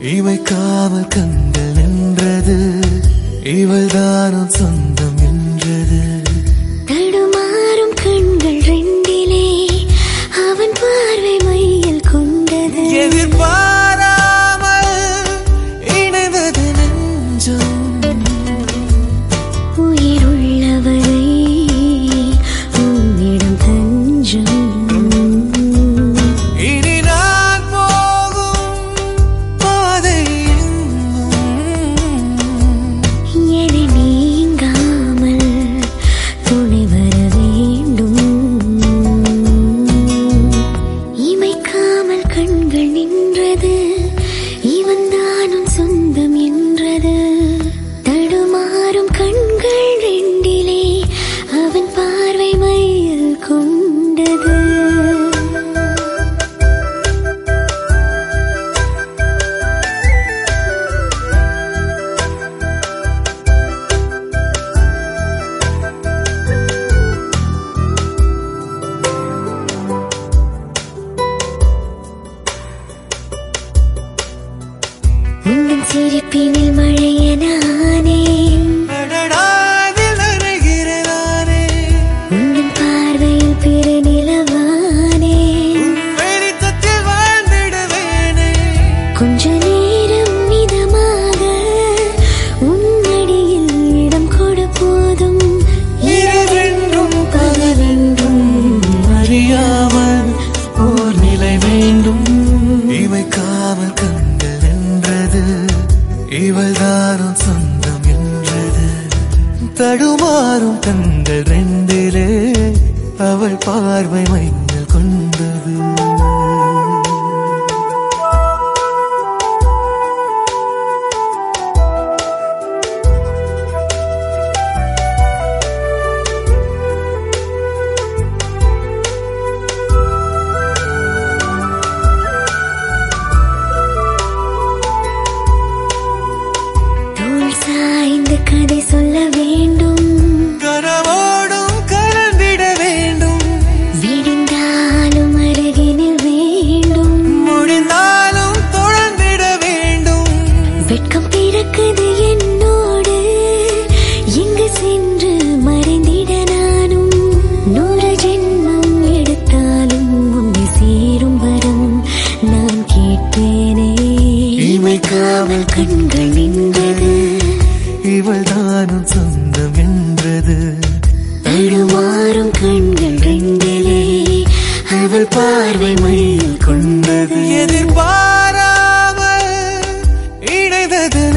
இமைக்காமல் கண்கள் நின்றது இவள் தானும் சொந்தம் என்றது தடுமாறும் கண்கள் ரெண்டிலே அவன் பார்வை மையில் கொண்டது எதிர்பாராமல் இணைந்தது நெஞ்சம் உயிர் உள்ளவரை உன்னிடம் தஞ்சம் இனி நான் போகும் பாதை எங்கும் என நீங்காமல் துணை வர வேண்டும் இமைக்காமல் கண்கள் நின்றது இவன் தானும் சொந்தம் என்றது தடுமாறும் கண்கள் ரெண்டிலே அவன் பார்வை மையில் கொண்டது உந்தன் சிரிப்பினில் மழையனானே அடடாதில் நனைகிறதானே உந்தன் பார்வையில் பிற நிலவானே உன் வெளிச்சத்தில் வாழ்ந்திடுவேனே கொஞ்ச நேரம் மிதமாக உன்னடியில் இடம் கொடு போதும் இரவென்றும் பகலென்றும் அறியாமல் ஓர் நிலை வேண்டும் இமைக்காமல் கண்கள் என்றது இவள் தானும் சொந்தம் என்றது தடுமாறும் கண்கள் ரெண்டிலே அவள் பார்வை மைந்தல் கொண்டது தோள் சாய்ந்து கதை சொல்ல வேண்டும் கனவோடும் கலந்திட வேண்டும் விடிந்தாலும் அருகினில் வேண்டும் முடிந்தாலும் தொடர்ந்திட வேண்டும் வெட்கம் பிறக்குது என்னோடு எங்கு சென்று மறைந்திட நானும் நூறு ஜென்மம் எடுத்தாலும் உன்னை சேரும் வரம் நான் கேட்பேனே இமைக்காமல் கண்கள் நின்றது இவள் தானும் சொந்தம் என்றது தடுமாறும் கண்கள் ரெண்டிலே அவள் பார்வை மையில் கொண்டது எதிர்பாராமல் இணைந்தது